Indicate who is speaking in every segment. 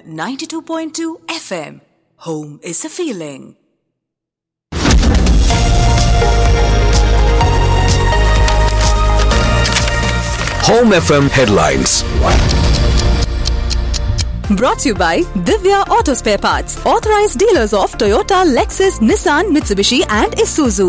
Speaker 1: 92.2 FM. Home is a feeling.
Speaker 2: Home FM headlines.
Speaker 1: Brought to you by Divya Auto Spare Parts, authorized dealers of Toyota, Lexus, Nissan, Mitsubishi, and Isuzu.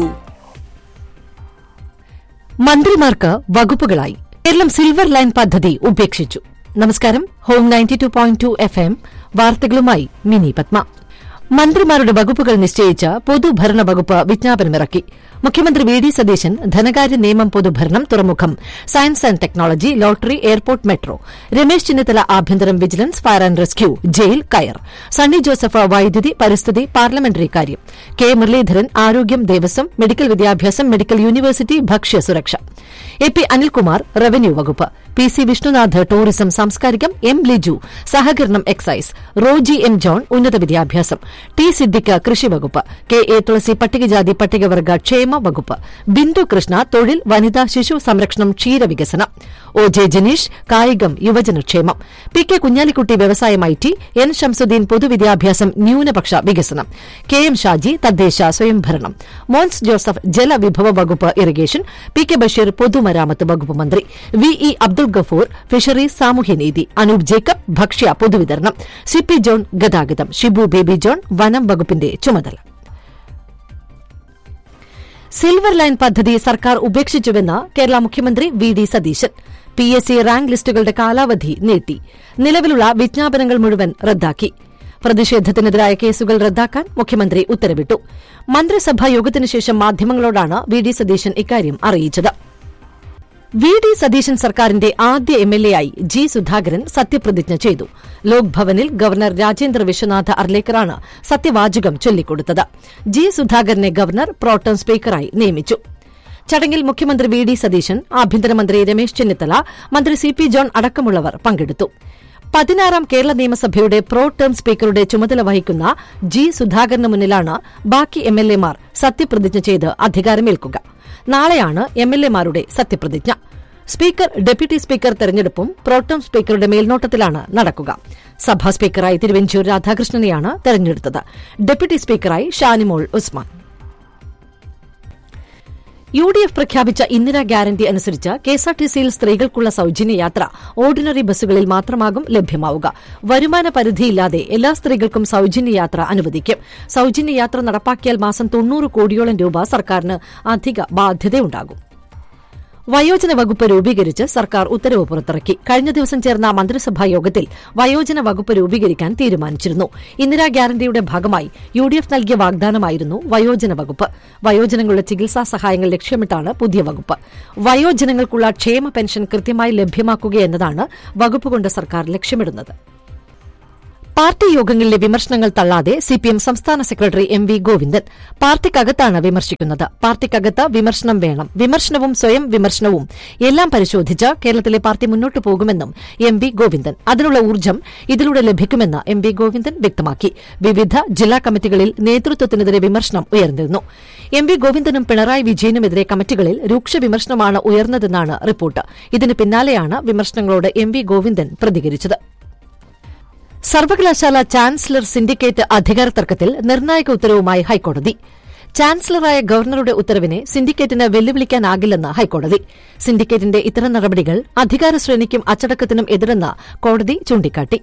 Speaker 3: മന്ത്രിമാർക്ക് വകുപ്പുകളായി Keralam silver line പദ്ധതി ഉപേക്ഷിച്ചു നമസ്കാരം home ninety two point two F M വാർത്തകളുമായി മിനി പത്മ മന്ത്രിമാരുടെ വകുപ്പുകൾ നിശ്ചയിച്ച പൊതുഭരണ വകുപ്പ് വിജ്ഞാപനമിറക്കി മുഖ്യമന്ത്രി വി ഡി സതീശൻ ധനകാര്യ നിയമം പൊതുഭരണം തുറമുഖം science and technology lottery airport metro Ramesh Chennithala ആഭ്യന്തരം vigilance fire and rescue jail കയർ സണ്ണി ജോസഫ് വൈദ്യുതി പരിസ്ഥിതി പാർലമെന്ററി കാര്യം കെ മുരളീധരൻ ആരോഗ്യം ദേവസ്വം മെഡിക്കൽ വിദ്യാഭ്യാസം മെഡിക്കൽ യൂണിവേഴ്സിറ്റി ഭക്ഷ്യ സുരക്ഷ എ പി അനിൽകുമാർ റവന്യൂ വകുപ്പ് പി സി വിഷ്ണുനാഥ് ടൂറിസം സാംസ്കാരികം എം ലിജു സഹകരണം എക്സൈസ് റോജി എം ജോൺ ഉന്നത വിദ്യാഭ്യാസം ടി സിദ്ദിഖ് കൃഷി വകുപ്പ് കെ എ തുളസി പട്ടികജാതി പട്ടികവർഗ ക്ഷേമ വകുപ്പ് ബിന്ദു കൃഷ്ണ തൊഴിൽ വനിതാ ശിശു സംരക്ഷണം ക്ഷീരവികസനം ഒ ജെ ജനീഷ് കായികം യുവജനക്ഷേമം പി കെ കുഞ്ഞാലിക്കുട്ടി വ്യവസായം ഐ ടി എൻ ഷംസുദ്ദീൻ പൊതുവിദ്യാഭ്യാസം ന്യൂനപക്ഷ വികസനം കെ എം ഷാജി തദ്ദേശ സ്വയംഭരണം മോൻസ് ജോസഫ് ജലവിഭവ വകുപ്പ് ഇറിഗേഷൻ പി കെ ബഷീർ പൊതുമരാമത്ത് വകുപ്പ് മന്ത്രി V E Abdul Gafoor fisheries സാമൂഹ്യനീതി അനൂപ് ജേക്കബ് ഭക്ഷ്യ പൊതുവിതരണം സി പി ജോൺ ഗതാഗതം ഷിബു ബേബി ജോൺ വനം വകുപ്പിന്റെ ചുമതല സിൽവർ ലൈൻ പദ്ധതി സർക്കാർ ഉപേക്ഷിച്ചുവെന്ന് കേരള മുഖ്യമന്ത്രി V D Satheesan P S C rank ലിസ്റ്റുകളുടെ കാലാവധി നീട്ടി നിലവിലുള്ള വിജ്ഞാപനങ്ങൾ മുഴുവൻ റദ്ദാക്കി പ്രതിഷേധത്തിനെതിരായ കേസുകൾ റദ്ദാക്കാൻ മുഖ്യമന്ത്രി ഉത്തരവിട്ടു മന്ത്രിസഭാ യോഗത്തിനുശേഷം മാധ്യമങ്ങളോടാണ് വി ഡി സതീശൻ ഇക്കാര്യം അറിയിച്ചത് വി ഡി സതീശൻ സർക്കാരിന്റെ ആദ്യ എം എൽ എ ആയി ജി സുധാകരൻ സത്യപ്രതിജ്ഞ ചെയ്തു ലോക്ഭവനിൽ ഗവർണർ രാജേന്ദ്ര വിശ്വനാഥ് അർലേക്കറാണ് സത്യവാചകം ചൊല്ലിക്കൊടുത്തത് ജി സുധാകരനെ ഗവർണർ പ്രോട്ടം സ്പീക്കറായി നിയമിച്ചു ചടങ്ങിൽ മുഖ്യമന്ത്രി വി ഡി സതീശൻ ആഭ്യന്തരമന്ത്രി രമേശ് ചെന്നിത്തല മന്ത്രി സി പി ജോൺ അടക്കമുള്ളവർ പങ്കെടുത്തു പതിനാറാം കേരള നിയമസഭയുടെ പ്രോ ടേം സ്പീക്കറുടെ ചുമതല വഹിക്കുന്ന ജി സുധാകരന് മുന്നിലാണ് ബാക്കി എം എൽ എമാർ സത്യപ്രതിജ്ഞ ചെയ്ത് അധികാരമേൽക്കുക നാളെയാണ് എം എൽ എമാരുടെ സത്യപ്രതിജ്ഞ സ്പീക്കർ ഡെപ്യൂട്ടി സ്പീക്കർ തെരഞ്ഞെടുപ്പും പ്രോട്ടം സ്പീക്കറുടെ മേൽനോട്ടത്തിലാണ് നടക്കുക സഭാ സ്പീക്കറായി തിരുവഞ്ചൂർ രാധാകൃഷ്ണനെയാണ് തെരഞ്ഞെടുത്തത് ഡെപ്യൂട്ടി സ്പീക്കറായി Shanimol Usman U D F പ്രഖ്യാപിച്ച ഇന്ദിരാ ഗ്യാരണ്ടി അനുസരിച്ച് കെഎസ്ആർടിസിയിൽ സ്ത്രീകൾക്കുള്ള സൌജന്യ യാത്ര ഓർഡിനറി ബസ്സുകളിൽ മാത്രമാകും ലഭ്യമാവുക വരുമാന പരിധിയില്ലാതെ എല്ലാ സ്ത്രീകൾക്കും സൌജന്യ യാത്ര അനുവദിക്കും സൌജന്യ യാത്ര നടപ്പാക്കിയാൽ മാസം തൊണ്ണൂറ് കോടിയോളം രൂപ സർക്കാരിന് അധിക ബാധ്യതയുണ്ടാകും വയോജന വകുപ്പ് രൂപീകരിച്ച് സർക്കാർ ഉത്തരവ് പുറത്തിറക്കി കഴിഞ്ഞ ദിവസം ചേർന്ന മന്ത്രിസഭാ യോഗത്തിൽ വയോജന വകുപ്പ് രൂപീകരിക്കാൻ തീരുമാനിച്ചിരുന്നു ഇന്ദിരാ ഗ്യാരണ്ടിയുടെ ഭാഗമായി യു ഡി എഫ് നൽകിയ വാഗ്ദാനമായിരുന്നു വയോജന വകുപ്പ് വയോജനങ്ങളുടെ ചികിത്സാ സഹായങ്ങൾ ലക്ഷ്യമിട്ടാണ് പുതിയ വകുപ്പ് വയോജനങ്ങൾക്കുള്ള ക്ഷേമ പെൻഷൻ കൃത്യമായി ലഭ്യമാക്കുകയെന്നതാണ് വകുപ്പ് കൊണ്ട് സർക്കാർ ലക്ഷ്യമിടുന്നത് പാർട്ടി യോഗങ്ങളിലെ വിമർശനങ്ങൾ തള്ളാതെ സിപിഎം സംസ്ഥാന സെക്രട്ടറി എം വി ഗോവിന്ദൻ പാർട്ടിക്കകത്താണ് വിമർശിക്കുന്നത് പാർട്ടിക്കകത്ത് വിമർശനം വേണം വിമർശനവും സ്വയം വിമർശനവും എല്ലാം പരിശോധിച്ച് കേരളത്തിലെ പാർട്ടി മുന്നോട്ടു പോകുമെന്നും എം വി ഗോവിന്ദൻ അതിനുള്ള ഊർജ്ജം ഇതിലൂടെ ലഭിക്കുമെന്ന് എം വി ഗോവിന്ദൻ വ്യക്തമാക്കി വിവിധ ജില്ലാ കമ്മിറ്റികളിൽ നേതൃത്വത്തിനെതിരെ വിമർശനം ഉയർന്നിരുന്നു എം വി ഗോവിന്ദനും പിണറായി വിജയനുമെതിരെ കമ്മിറ്റികളിൽ രൂക്ഷ വിമർശനമാണ് ഉയർന്നതെന്നാണ് റിപ്പോർട്ട് ഇതിന് പിന്നാലെയാണ് വിമർശനങ്ങളോട് എം വി ഗോവിന്ദൻ പ്രതികരിച്ചത് സർവകലാശാല ചാൻസലർ സിൻഡിക്കേറ്റ് അധികാര തർക്കത്തിൽ നിർണായക ഉത്തരവുമായി ഹൈക്കോടതി ചാൻസലറായ ഗവർണറുടെ ഉത്തരവിനെ സിൻഡിക്കേറ്റിന് വെല്ലുവിളിക്കാനാകില്ലെന്ന് ഹൈക്കോടതി സിൻഡിക്കേറ്റിന്റെ ഇത്തരം നടപടികൾ അധികാര ശ്രേണിക്കും അച്ചടക്കത്തിനും എതിരെന്ന് കോടതി ചൂണ്ടിക്കാട്ടി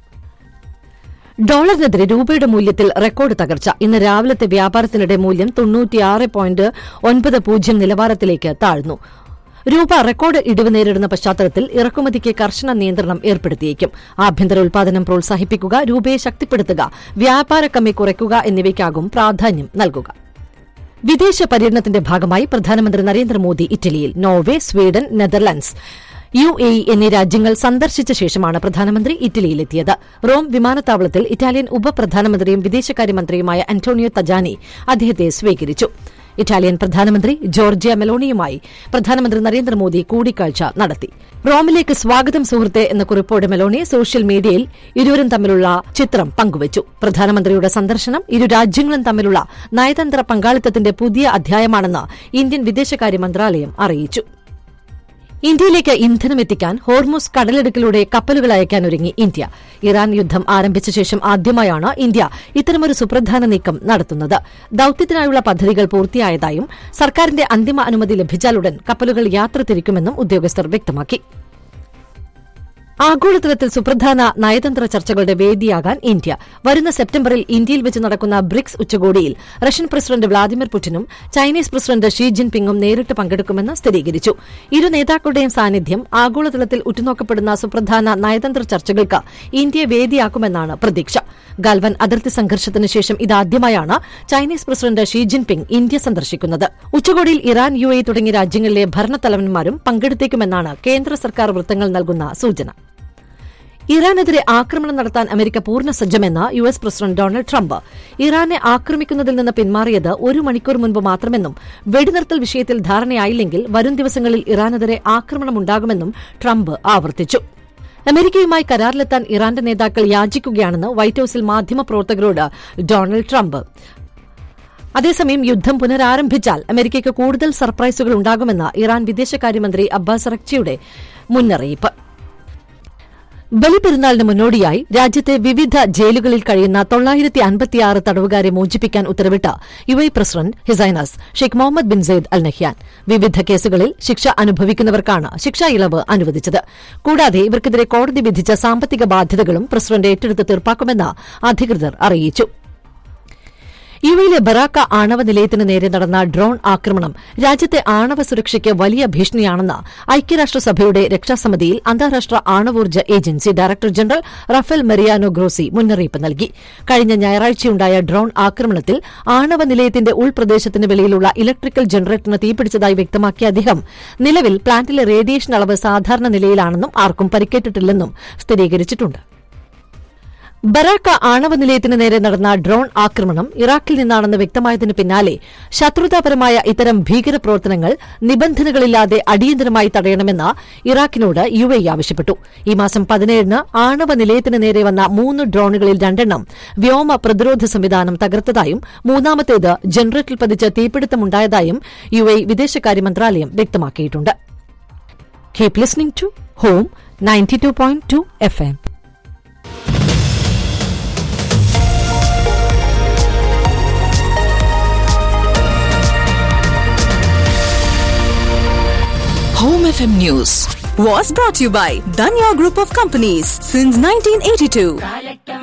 Speaker 3: ഡോളറിനെതിരെ രൂപയുടെ മൂല്യത്തിൽ റെക്കോർഡ് തകർച്ച ഇന്ന് രാവിലത്തെ വ്യാപാരത്തിനിടെ മൂല്യം തൊണ്ണൂറ്റിയാറ് പോയിന്റ് ഒൻപത് പൂജ്യം നിലവാരത്തിലേക്ക് താഴ്ന്നു രൂപ റെക്കോർഡ് ഇടിവ് നേരിടുന്ന പശ്ചാത്തലത്തിൽ ഇറക്കുമതിക്ക് കർശന നിയന്ത്രണം ഏർപ്പെടുത്തിയേക്കും ആഭ്യന്തര ഉൽപാദനം പ്രോത്സാഹിപ്പിക്കുക രൂപയെ ശക്തിപ്പെടുത്തുക വ്യാപാര കമ്മി കുറയ്ക്കുക എന്നിവയ്ക്കാകും പ്രാധാന്യം നൽകുക വിദേശ പര്യടനത്തിന്റെ ഭാഗമായി പ്രധാനമന്ത്രി നരേന്ദ്രമോദി ഇറ്റലിയിൽ Norway Sweden Netherlands U A E എന്നീ രാജ്യങ്ങൾ സന്ദർശിച്ച ശേഷമാണ് പ്രധാനമന്ത്രി ഇറ്റലിയിലെത്തിയത് റോം വിമാനത്താവളത്തിൽ ഇറ്റാലിയൻ ഉപപ്രധാനമന്ത്രിയും വിദേശകാര്യമന്ത്രിയുമായ അന്റോണിയോ തജാനി അദ്ദേഹത്തെ സ്വീകരിച്ചു ഇറ്റാലിയൻ പ്രധാനമന്ത്രി ജോർജിയ മെലോണിയുമായി പ്രധാനമന്ത്രി നരേന്ദ്രമോദി കൂടിക്കാഴ്ച നടത്തി റോമിലേക്ക് സ്വാഗതം സുഹൃത്തെ എന്ന കുറിപ്പോടെ മെലോണി സോഷ്യൽ മീഡിയയിൽ ഇരുവരും തമ്മിലുള്ള ചിത്രം പങ്കുവച്ചു പ്രധാനമന്ത്രിയുടെ സന്ദർശനം ഇരു രാജ്യങ്ങളും തമ്മിലുള്ള നയതന്ത്ര പങ്കാളിത്തത്തിന്റെ പുതിയ അധ്യായമാണെന്ന് ഇന്ത്യൻ വിദേശകാര്യ മന്ത്രാലയം അറിയിച്ചു ഇന്ത്യയിലേക്ക് ഇന്ധനം എത്തിക്കാൻ ഹോർമുസ് കടലിടുക്കിലൂടെ കപ്പലുകൾ അയക്കാനൊരുങ്ങി ഇന്ത്യ ഇറാൻ യുദ്ധം ആരംഭിച്ച ശേഷം ആദ്യമായാണ് ഇന്ത്യ ഇത്തരമൊരു സുപ്രധാന നീക്കം നടത്തുന്നത് ദൌത്യത്തിനായുള്ള പദ്ധതികൾ പൂർത്തിയായതായും സർക്കാരിന്റെ അന്തിമ അനുമതി ലഭിച്ചാലുടൻ കപ്പലുകൾ യാത്ര തിരിക്കുമെന്നും ഉദ്യോഗസ്ഥർ വ്യക്തമാക്കി ആഗോളതലത്തിൽ സുപ്രധാന നയതന്ത്ര ചർച്ചകളുടെ വേദിയാകാൻ ഇന്ത്യ വരുന്ന സെപ്റ്റംബറിൽ ഇന്ത്യയിൽ വെച്ച് നടക്കുന്ന ബ്രിക്സ് ഉച്ചകോടിയിൽ റഷ്യൻ പ്രസിഡന്റ് വ്ളാദിമിർ പുടിനും ചൈനീസ് പ്രസിഡന്റ് ഷീ ജിൻപിങ്ങും നേരിട്ട് പങ്കെടുക്കുമെന്ന് സ്ഥിരീകരിച്ചു ഇരു നേതാക്കളുടെയും സാന്നിധ്യം ആഗോളതലത്തിൽ ഉറ്റുനോക്കപ്പെടുന്ന സുപ്രധാന നയതന്ത്ര ചർച്ചകൾക്ക് ഇന്ത്യയെ വേദിയാക്കുമെന്നാണ് പ്രതീക്ഷ ഗാൽവൻ അതിർത്തി സംഘർഷത്തിന് ശേഷം ഇതാദ്യമായാണ് Chinese president Xi Jinping India സന്ദർശിക്കുന്നത് ഉച്ചകോടിയിൽ ഇറാൻ യു എ തുടങ്ങിയ രാജ്യങ്ങളിലെ ഭരണത്തലവന്മാരും പങ്കെടുത്തേക്കുമെന്നാണ് കേന്ദ്ര സർക്കാർ വൃത്തങ്ങൾ നൽകുന്ന സൂചന ഇറാനെതിരെ ആക്രമണം നടത്താൻ അമേരിക്ക പൂർണ്ണ സജ്ജമെന്ന് U S president Donald Trump ഇറാനെ ആക്രമിക്കുന്നതിൽ നിന്ന് പിന്മാറിയത് ഒരു മണിക്കൂർ മുൻപ് മാത്രമെന്നും വെടിനിർത്തൽ വിഷയത്തിൽ ധാരണയായില്ലെങ്കിൽ വരും ദിവസങ്ങളിൽ ഇറാനെതിരെ ആക്രമണമുണ്ടാകുമെന്നും ട്രംപ് ആവർത്തിച്ചു അമേരിക്കയുമായി കരാറിലെത്താൻ ഇറാന്റെ നേതാക്കൾ യാചിക്കുകയാണെന്ന് വൈറ്റ് ഹൌസിൽ മാധ്യമപ്രവർത്തകരോട് ഡൊണാൾഡ് ട്രംപ് അതേസമയം യുദ്ധം പുനരാരംഭിച്ചാൽ അമേരിക്കയ്ക്ക് കൂടുതൽ സർപ്രൈസുകൾ ഉണ്ടാകുമെന്ന് ഇറാൻ വിദേശകാര്യമന്ത്രി അബ്ബാസ് അറക്ചിയുടെ മുന്നറിയിപ്പ് ബലിപെരുന്നാളിന് മുന്നോടിയായി രാജ്യത്തെ വിവിധ ജയിലുകളിൽ കഴിയുന്ന തൊള്ളായിരത്തി അൻപത്തിയാറ് തടവുകാരെ മോചിപ്പിക്കാൻ ഉത്തരവിട്ട U A president his highness Sheikh Muhammad bin Zayed Al Nahyan വിവിധ കേസുകളിൽ ശിക്ഷ അനുഭവിക്കുന്നവർക്കാണ് ശിക്ഷാ ഇളവ് അനുവദിച്ചത് കൂടാതെ ഇവർക്കെതിരെ കോടതി വിധിച്ച സാമ്പത്തിക ബാധ്യതകളും പ്രസിഡന്റ് ഏറ്റെടുത്ത് തീർപ്പാക്കുമെന്ന് അധികൃതർ അറിയിച്ചു യുഎയിലെ ബറാക്ക ആണവ നിലയത്തിന് നേരെ നടന്ന ഡ്രോൺ ആക്രമണം രാജ്യത്തെ ആണവ സുരക്ഷയ്ക്ക് വലിയ ഭീഷണിയാണെന്ന് ഐക്യരാഷ്ട്രസഭയുടെ രക്ഷാസമിതിയിൽ അന്താരാഷ്ട്ര ആണവോർജ്ജ agency director general Rafael Mariano Grossi മുന്നറിയിപ്പ് നൽകി കഴിഞ്ഞ ഞായറാഴ്ചയുണ്ടായ ഡ്രോൺ ആക്രമണത്തിൽ ആണവ നിലയത്തിന്റെ ഉൾപ്രദേശത്തിന് വെളിയിലുള്ള ഇലക്ട്രിക്കൽ ജനറേറ്ററിന് തീപിടിച്ചതായി വ്യക്തമാക്കിയ അദ്ദേഹം നിലവിൽ പ്ലാന്റിലെ റേഡിയേഷൻ അളവ് സാധാരണ നിലയിലാണെന്നും ആർക്കും പരിക്കേറ്റിട്ടില്ലെന്നും സ്ഥിരീകരിച്ചിട്ടുണ്ട് ബറാക്ക ആണവ നിലയത്തിന് നേരെ നടന്ന ഡ്രോൺ ആക്രമണം ഇറാഖിൽ നിന്നാണെന്ന് വ്യക്തമായതിനു പിന്നാലെ ശത്രുതാപരമായ ഇത്തരം ഭീകരപ്രവർത്തനങ്ങൾ നിബന്ധനകളില്ലാതെ അടിയന്തരമായി തടയണമെന്ന് ഇറാഖിനോട് യു എ ആവശ്യപ്പെട്ടു ഈ മാസം പതിനേഴിന് ആണവ നിലയത്തിന് നേരെ വന്ന മൂന്ന് ഡ്രോണുകളിൽ രണ്ടെണ്ണം വ്യോമ പ്രതിരോധ സംവിധാനം തകർത്തതായും മൂന്നാമത്തേത് ജനറേറ്ററിൽ പതിച്ച് തീപിടുത്തമുണ്ടായതായും യു എ വിദേശകാര്യ മന്ത്രാലയം വ്യക്തമാക്കിയിട്ടുണ്ട് keep listening to Home ninety two point two F M
Speaker 1: Home FM News was brought to you by Danya Group of Companies since 1982.